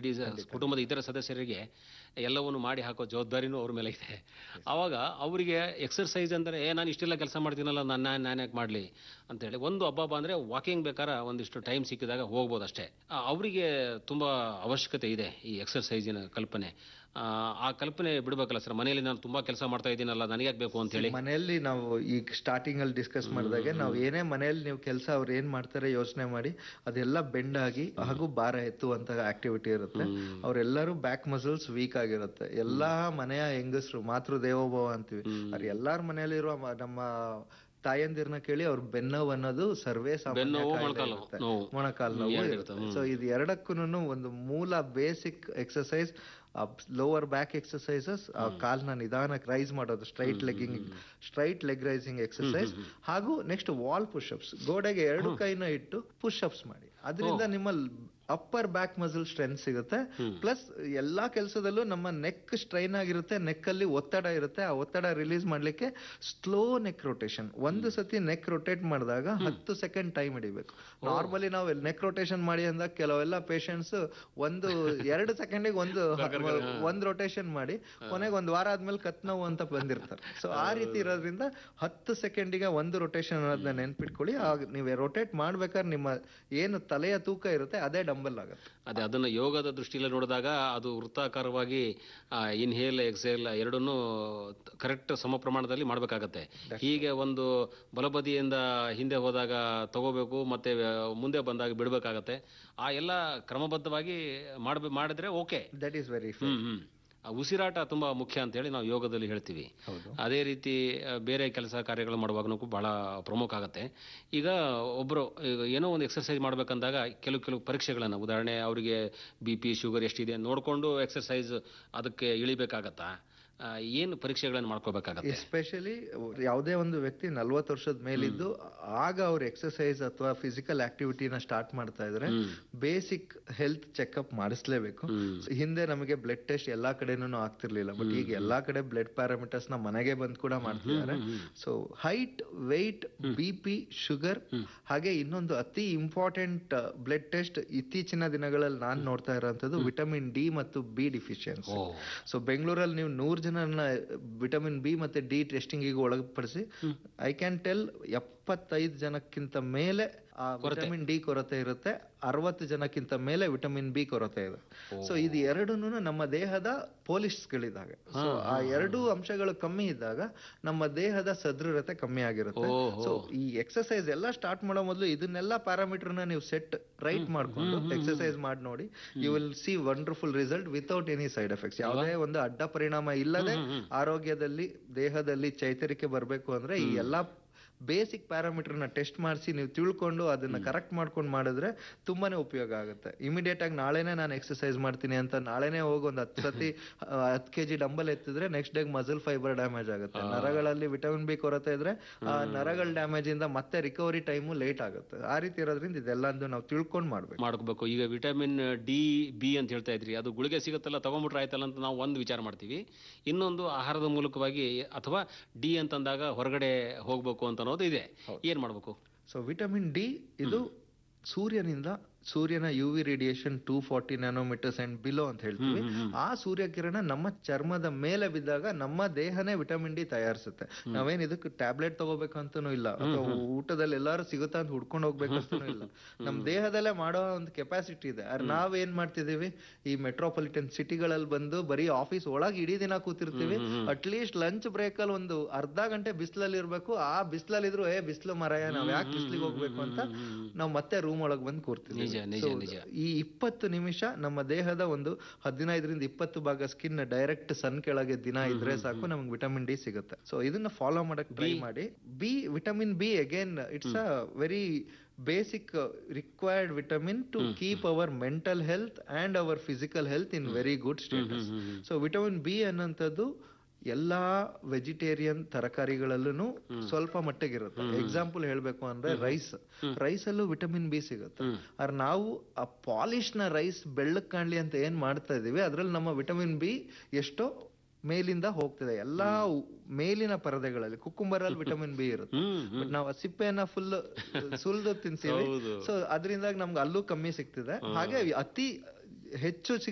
ಇಡೀ ಸ- ಕುಟುಂಬದ ಇತರ ಸದಸ್ಯರಿಗೆ ಎಲ್ಲವನ್ನು ಮಾಡಿ ಹಾಕೋ ಜವಾಬ್ದಾರಿನೂ ಅವ್ರ ಮೇಲೆ ಇದೆ ಆವಾಗ ಅವರಿಗೆ ಎಕ್ಸರ್ಸೈಸ್ ಅಂದರೆ ಏ ನಾನು ಇಷ್ಟೆಲ್ಲ ಕೆಲಸ ಮಾಡ್ತೀನಲ್ಲ ನಾನು ನಾನು ನಾನು ಯಾಕೆ ಮಾಡಲಿ ಅಂತೇಳಿ ಒಂದು ಹಬ್ಬ ಅಂದರೆ ವಾಕಿಂಗ್ ಬೇಕಾದ್ರೆ ಒಂದಿಷ್ಟು ಟೈಮ್ ಸಿಕ್ಕಿದಾಗ ಹೋಗ್ಬೋದು ಅಷ್ಟೇ ಆ, ಅವರಿಗೆ ತುಂಬ ಅವಶ್ಯಕತೆ ಇದೆ ಈ ಎಕ್ಸರ್ಸೈಸಿನ ಕಲ್ಪನೆ ಆ, ಆ ಕಲ್ಪನೆ ಬಿಡ್ಬೇಕಲ್ಲ ಸರ್ ಮನೆಯಲ್ಲಿ ನಾನು ತುಂಬಾ ಕೆಲಸ ಮಾಡ್ತಾ ಇದ್ದೀನಲ್ಲ ನನಗೆ ಯಾಕೆ ಬೇಕು ಅಂತ ಹೇಳಿ ಮನೆಯಲ್ಲಿ ನಾವು ಈಗ ಸ್ಟಾರ್ಟಿಂಗ್ ಅಲ್ಲಿ ಡಿಸ್ಕಸ್ ಮಾಡಿದಾಗೆ ನಾವು ಏನೇ ಮನೆಯಲ್ಲಿ ನೀವು ಕೆಲಸ ಅವ್ರು ಏನ್ ಮಾಡ್ತಾರೆ ಯೋಚನೆ ಮಾಡಿ ಅದೆಲ್ಲ ಬೆಂಡ್ ಆಗಿ ಹಾಗೂ ಭಾರ ಎತ್ತುವಂತ ಆಕ್ಟಿವಿಟಿ ಇರುತ್ತೆ ಅವರೆಲ್ಲರೂ ಬ್ಯಾಕ್ ಮಸಲ್ಸ್ ವೀಕ್ ಆಗಿರುತ್ತೆ ಎಲ್ಲಾ ಮನೆಯ ಹೆಂಗಸರು ಮಾತೃ ದೇವೋಭವ ಅಂತೀವಿ ಅವ್ರು ಎಲ್ಲಾರ ಮನೆಯಲ್ಲಿರುವ ಮ- ನಮ್ಮ ತಾಯಂದಿರ್ನ ಕೇಳಿ ಅವ್ರ ಬೆನ್ನೋವು ಅನ್ನೋದು ಸರ್ವೇ ಸಾಮಾನ್ಯ ಬೆನ್ನೋವು, ಕಾಯಿಲೆ ಮೊಣಕಾಲು ಇರುತ್ತೆ. ನೋವು. ಮೊಣಕಾಲು ಹ್ಮ್, ನೋವು ಎರಡು ಇರುತ್ತೆ ಇರುತ್ತೆ. ಸೊ ಇದು ಎರಡಕ್ಕೂ ಒಂದು ಮೂಲ basic exercise lower back exercises ಕಾಲ್ನ ನಿಧಾನಕ್ಕೆ ರೈಸ್ ಮಾಡೋದು straight legging straight leg raising exercise ಹಾಗೂ ನೆಕ್ಸ್ಟ್ ವಾಲ್ ಪುಷಪ್ಸ್ ಗೋಡೆಗೆ ಎರಡು ಕೈನ ಇಟ್ಟು ಪುಷಪ್ಸ್ ಮಾಡಿ ಅದರಿಂದ ನಿಮ್ಮ ಅಪ್ಪರ್ ಬ್ಯಾಕ್ ಮಸಲ್ ಸ್ಟ್ರೆಂತ್ ಸಿಗುತ್ತೆ ಪ್ಲಸ್ ಎಲ್ಲಾ ಕೆಲಸದಲ್ಲೂ ನಮ್ಮ ನೆಕ್ ಸ್ಟ್ರೈನ್ ಆಗಿರುತ್ತೆ ನೆಕ್ ಅಲ್ಲಿ ಒತ್ತಡ ಇರುತ್ತೆ ಆ ಒತ್ತಡ ರಿಲೀಸ್ ಮಾಡ್ಲಿಕ್ಕೆ ಸ್ಲೋ ನೆಕ್ ರೊಟೇಷನ್ ಒಂದು ಸತಿ ನೆಕ್ ರೊಟೇಟ್ ಮಾಡಿದಾಗ ಹತ್ತು ಸೆಕೆಂಡ್ ಟೈಮ್ ಹಿಡಿಬೇಕು ನಾರ್ಮಲಿ ನಾವು ನೆಕ್ ರೊಟೇಷನ್ ಮಾಡಿ ಅಂದಾಗ ಕೆಲವೆಲ್ಲ ಪೇಷಂಟ್ಸ್ ಒಂದು ಎರಡು ಸೆಕೆಂಡಿಗೆ ಒಂದು ಒಂದ್ ರೊಟೇಷನ್ ಮಾಡಿ ಕೊನೆಗೆ ಒಂದ್ ವಾರ ಆದ್ಮೇಲೆ ಕತ್ ನೋವು ಅಂತ ಬಂದಿರ್ತಾರೆ ಸೊ ಆ ರೀತಿ ಇರೋದ್ರಿಂದ ಹತ್ತು ಸೆಕೆಂಡಿಗೆ ಒಂದು ರೊಟೇಷನ್ ಅನ್ನೋದನ್ನ ನೆನ್ಪಿಟ್ಕೊಳ್ಳಿ ಆಗ ನೀವು ರೊಟೇಟ್ ಮಾಡ್ಬೇಕಾದ್ರೆ ನಿಮ್ಮ ಏನು ತಲೆಯ ತೂಕ ಇರುತ್ತೆ ಅದೇ ಡಂಬಲ್ ಆಗುತ್ತೆ ಅದೇ ಅದನ್ನು ಯೋಗದ ದೃಷ್ಟಿಯಲ್ಲಿ ನೋಡಿದಾಗ ಅದು ವೃತ್ತಾಕಾರವಾಗಿ ಇನ್ಹೇಲ್ ಎಕ್ಸೇಲ್ ಎರಡನ್ನೂ ಕರೆಕ್ಟ್ ಸಮ ಪ್ರಮಾಣದಲ್ಲಿ ಮಾಡಬೇಕಾಗತ್ತೆ ಹೀಗೆ ಒಂದು ಬಲಬದಿಯಿಂದ ಹಿಂದೆ ಹೋದಾಗ ತಗೋಬೇಕು ಮತ್ತೆ ವ್ಯ- ಮುಂದೆ ಬಂದಾಗ ಬಿಡಬೇಕಾಗತ್ತೆ ಆ ಎಲ್ಲ ಕ್ರಮಬದ್ಧವಾಗಿ ಮಾಡ್ಬೇ ಮಾಡಿದ್ರೆ okay that is very hmm hmm ಆ ಉಸಿರಾಟ ತುಂಬಾ ಮುಖ್ಯ ಅಂತ ಹೇಳಿ ನಾವು ಯೋಗದಲ್ಲಿ ಹೇಳ್ತೀವಿ ಅದೇ ರೀತಿ ಆ, ಬೇರೆ ಕೆಲಸ ಕಾರ್ಯಗಳು ಮಾಡುವಾಗನೂ ಬಹಳ ಪ್ರಮುಖ ಆಗುತ್ತೆ ಈಗ ಒಬ್ಬರು ಏನೋ ಒಂದು ಎಕ್ಸರ್ಸೈಸ್ ಮಾಡ್ಬೇಕಂದಾಗ ಕೆಲವು ಕೆಲವು ಪರೀಕ್ಷೆಗಳನ್ನು ಉದಾಹರಣೆ ಅವರಿಗೆ ಬಿ ಪಿ ಶುಗರ್ ಎಷ್ಟಿದೆ ನೋಡಿಕೊಂಡು ಎಕ್ಸರ್ಸೈಸ್ ಅದಕ್ಕೆ ಇಳಿಬೇಕಾಗತ್ತಾ ಆ, ಏನು ಪರೀಕ್ಷೆಗಳನ್ನು ಮಾಡ್ಕೋಬೇಕಾಗತ್ತೆ ಎಸ್ಪೆಷಲಿ ಯಾವುದೇ ಒಂದು ವ್ಯಕ್ತಿ ನಲ್ವತ್ತು ವರ್ಷದ ಮೇಲಿದ್ದು ಆಗ ಅವ್ರು ಎಕ್ಸರ್ಸೈಸ್ ಅಥವಾ ಫಿಸಿಕಲ್ ಆಕ್ಟಿವಿಟಿನ ಸ್ಟಾರ್ಟ್ ಮಾಡ್ತಾ ಇದ್ರೆ ಬೇಸಿಕ್ ಹೆಲ್ತ್ ಚೆಕ್ಅಪ್ ಮಾಡಿಸ್ಲೇಬೇಕು So, ಹಿಂದೆ ನಮಗೆ ಬ್ಲಡ್ ಟೆಸ್ಟ್ ಎಲ್ಲಾ ಕಡೆನೂ ಆಗ್ತಿರ್ಲಿಲ್ಲ ಬಟ್ ಈಗ ಎಲ್ಲಾ ಕಡೆ ಬ್ಲಡ್ ಪ್ಯಾರಾಮೀಟರ್ಸ್ ನ ಮನೆಗೆ ಬಂದ್ ಕೂಡ ಮಾಡ್ತಿದ್ದಾರೆ so height weight B P sugar ಹಾಗೆ ಇನ್ನೊಂದು ಅತಿ ಇಂಪಾರ್ಟೆಂಟ್ ಬ್ಲಡ್ ಟೆಸ್ಟ್ ಇತ್ತೀಚಿನ ದಿನಗಳಲ್ಲಿ ನಾನ್ ನೋಡ್ತಾ ಇರೋಂಥದ್ದು ವಿಟಮಿನ್ ಡಿ ಮತ್ತು ಬಿ ಡಿಫಿಷಿಯನ್ಸಿ ಸೊ ಬೆಂಗಳೂರಲ್ಲಿ ನೀವು ನೂರ್ ಜನರನ್ನ ವಿಟಮಿನ್ ಬಿ ಮತ್ತೆ ಡಿ ಟೆಸ್ಟಿಂಗ್ ಈಗ ಒಳಪಡಿಸಿ ಐ ಕ್ಯಾನ್ ಟೆಲ್ ಎಪ್ಪತ್ತೈದು ಜನಕ್ಕಿಂತ ಮೇಲೆ ಆ ವಿಟಮಿನ್ ಡಿ ಕೊರತೆ ಇರುತ್ತೆ ಅರವತ್ತು ಜನಕ್ಕಿಂತ ಮೇಲೆ ವಿಟಮಿನ್ ಬಿ ಕೊರತೆ ಇದೆ ಸೊ ಇದು ಎರಡೂ ನಮ್ಮ ದೇಹದ ಪೋಲಿಸ್ಗಳಿದಾಗ ಸೊ ಆ ಎರಡು ಅಂಶಗಳು ಕಮ್ಮಿ ಇದ್ದಾಗ ನಮ್ಮ ದೇಹದ ಸದೃಢತೆ ಕಮ್ಮಿ ಆಗಿರುತ್ತೆ ಸೊ ಈ ಎಕ್ಸರ್ಸೈಸ್ ಎಲ್ಲ ಸ್ಟಾರ್ಟ್ ಮಾಡೋ ಮೊದಲು ಇದನ್ನೆಲ್ಲ ಪ್ಯಾರಾಮೀಟರ್ನ ನೀವು ಸೆಟ್ ರೈಟ್ ಮಾಡ್ಕೊಂಡು ಎಕ್ಸರ್ಸೈಸ್ ಮಾಡಿ ನೋಡಿ you will see wonderful result without any side effects ಯಾವುದೇ ಒಂದು ಅಡ್ಡ ಪರಿಣಾಮ ಇಲ್ಲದೆ ಆರೋಗ್ಯದಲ್ಲಿ ದೇಹದಲ್ಲಿ ಚೈತರಿಕೆ ಬರಬೇಕು ಅಂದ್ರೆ ಈ ಎಲ್ಲಾ ಬೇಸಿಕ್ ಪ್ಯಾರಾಮೀಟರ್ನ ಟೆಸ್ಟ್ ಮಾಡಿಸಿ ನೀವು ತಿಳ್ಕೊಂಡು ಅದನ್ನ ಕರೆಕ್ಟ್ ಮಾಡ್ಕೊಂಡು ಮಾಡಿದ್ರೆ ತುಂಬಾನೇ ಉಪಯೋಗ ಆಗುತ್ತೆ ಇಮಿಡಿಯೇಟ್ ಆಗಿ ನಾಳೆನೆ ನಾನು ಎಕ್ಸರ್ಸೈಸ್ ಮಾಡ್ತೀನಿ ಅಂತ ನಾಳೆನೆ ಹೋಗಿ ಒಂದು ಹತ್ತು ಸತಿ ಹತ್ತು ಕೆಜಿ ಡಂಬಲ್ ಎತ್ತಿದ್ರೆ next day muscle fibre damage ಆಗುತ್ತೆ ನರಗಳಲ್ಲಿ ವಿಟಮಿನ್ ಬಿ ಕೊರತೆ ಇದ್ರೆ ಆ ನರಗಳ ಡ್ಯಾಮೇಜ್ ಇಂದ ಮತ್ತೆ ರಿಕವರಿ ಟೈಮು ಲೇಟ್ ಆಗುತ್ತೆ ಆ ರೀತಿ ಇರೋದ್ರಿಂದ ಇದೆಲ್ಲಂದು ನಾವು ತಿಳ್ಕೊಂಡು ಮಾಡ್ಬೇಕು ಮಾಡ್ಕೋಬೇಕು ಈಗ ವಿಟಮಿನ್ ಡಿ ಬಿ ಅಂತ ಹೇಳ್ತಾ ಇದ್ರಿ ಅದು ಗುಳಿಗೆ ಸಿಗುತ್ತಲ್ಲ ತಗೊಂಡ್ಬಿಟ್ರೆ ಆಯ್ತಲ್ಲ ಅಂತ ನಾವು ಒಂದು ವಿಚಾರ ಮಾಡ್ತೀವಿ ಇನ್ನೊಂದು ಆಹಾರದ ಮೂಲಕವಾಗಿ ಅಥವಾ ಡಿ ಅಂತಂದಾಗ ಹೊರಗಡೆ ಹೋಗ್ಬೇಕು ಅಂತ ಅನ್ನೋದು ಇದೆ ಏನ್ ಮಾಡ್ಬೇಕು ಸೊ ವಿಟಮಿನ್ ಡಿ ಇದು ಸೂರ್ಯನಿಂದ ಸೂರ್ಯನ U V radiation two forty nanometres and below ಅಂತ ಹೇಳ್ತೀವಿ ಆ ಸೂರ್ಯಕಿರಣ ನಮ್ಮ ಚರ್ಮದ ಮೇಲೆ ಬಿದ್ದಾಗ ನಮ್ಮ ದೇಹನೇ ವಿಟಮಿನ್ ಡಿ ತಯಾರಿಸುತ್ತೆ ನಾವೇನ್ ಇದಕ್ಕೆ ಟ್ಯಾಬ್ಲೆಟ್ ತಗೋಬೇಕು ಅಂತಾನೂ ಇಲ್ಲ ಅಥವಾ ಊಟದಲ್ಲಿ ಎಲ್ಲಾರು ಸಿಗುತ್ತಾ ಅಂತ ಹುಡ್ಕೊಂಡು ಹೋಗ್ಬೇಕು ಅಂತಾನೂ ಇಲ್ಲ ನಮ್ ದೇಹದಲ್ಲೇ ಮಾಡೋ ಒಂದು ಕೆಪಾಸಿಟಿ ಇದೆ ಆದ್ರೆ ನಾವ್ ಏನ್ ಮಾಡ್ತಿದೀವಿ ಈ ಮೆಟ್ರೋಪಾಲಿಟನ್ ಸಿಟಿಗಳಲ್ಲಿ ಬಂದು ಬರೀ ಆಫೀಸ್ ಒಳಗೆ ಇಡೀ ದಿನ ಕೂತಿರ್ತೀವಿ ಅಟ್ಲೀಸ್ಟ್ ಲಂಚ್ ಬ್ರೇಕ್ ಅಲ್ಲಿ ಒಂದು ಅರ್ಧ ಗಂಟೆ ಬಿಸಿಲಲ್ಲಿ ಇರ್ಬೇಕು ಆ ಬಿಸಿಲಲ್ಲಿ ಇದ್ರು ಏ ಬಿಸಿಲು ಮರಯ ನಾವ್ ಯಾಕೆ ಬಿಸಿಲಿಗೆ ಹೋಗ್ಬೇಕು ಅಂತ ನಾವ್ ಮತ್ತೆ ರೂಮ್ ಒಳಗ್ ಬಂದು ಕೂರ್ತೀವಿ ನಿಜ ನಿಜ So, ನಿಜ ಈ ಇಪ್ಪತ್ತು ನಿಮಿಷ ನಮ್ಮ ದೇಹದ ಒಂದು ಹದಿನೈದರಿಂದ ಇಪ್ಪತ್ತು ಭಾಗ ಸ್ಕಿನ್ ಡೈರೆಕ್ಟ್ ಸನ್ ಕೆಳಗೆ ದಿನ ಇದ್ರೆ ಸಾಕು ನಮ್ಗೆ ವಿಟಮಿನ್ ಡಿ ಸಿಗುತ್ತೆ ಸೊ ಇದನ್ನ ಫಾಲೋ ಮಾಡಕ್ ಟ್ರೈ ಮಾಡಿ B vitamin B again it's a very basic required vitamin to keep our mental health and our physical health in very good status so vitamin B ಅನ್ನೋಂಥದ್ದು ಎಲ್ಲಾ vegetarian ತರಕಾರಿಗಳಲ್ಲೂ ಸ್ವಲ್ಪ ಮಟ್ಟಿಗಿರುತ್ತೆ example ಹೇಳ್ಬೇಕು ಅಂದ್ರೆ ರೈಸ್ ರೈಸ್ ಅಲ್ಲೂ vitamin B ಸಿಗುತ್ತೆ ಆದ್ರೆ ನಾವು ಆ ಪಾಲಿಶ್ ನ ರೈಸ್ ಬೆಳ್ಳಕ್ ಕಾಣ್ಲಿ ಅಂತ ಏನ್ ಮಾಡ್ತಾ ಇದೀವಿ ಅದ್ರಲ್ಲಿ ನಮ್ಮ ವಿಟಮಿನ್ ಬಿ ಎಷ್ಟೋ ಮೇಲಿಂದ ಹೋಗ್ತಿದೆ ಎಲ್ಲಾ ಉ- ಮೇಲಿನ ಪರದೆಗಳಲ್ಲಿ ಕುಕ್ಕುಂಬರ್ ಅಲ್ಲಿ ವಿಟಮಿನ್ ಬಿ ಇರುತ್ತೆ ಬಟ್ ನಾವು ಆ ಸಿಪ್ಪೆಯನ್ನ ಫುಲ್ ಸುಲ್ದು ತಿನ್ತೀವಿ ಸೊ ಅದರಿಂದಾಗಿ ನಮ್ಗೆ ಅಲ್ಲೂ ಕಮ್ಮಿ ಸಿಗ್ತಿದೆ ಹಾಗೆ ಅತಿ ಹೆಚ್ಚು ಸಿಗ್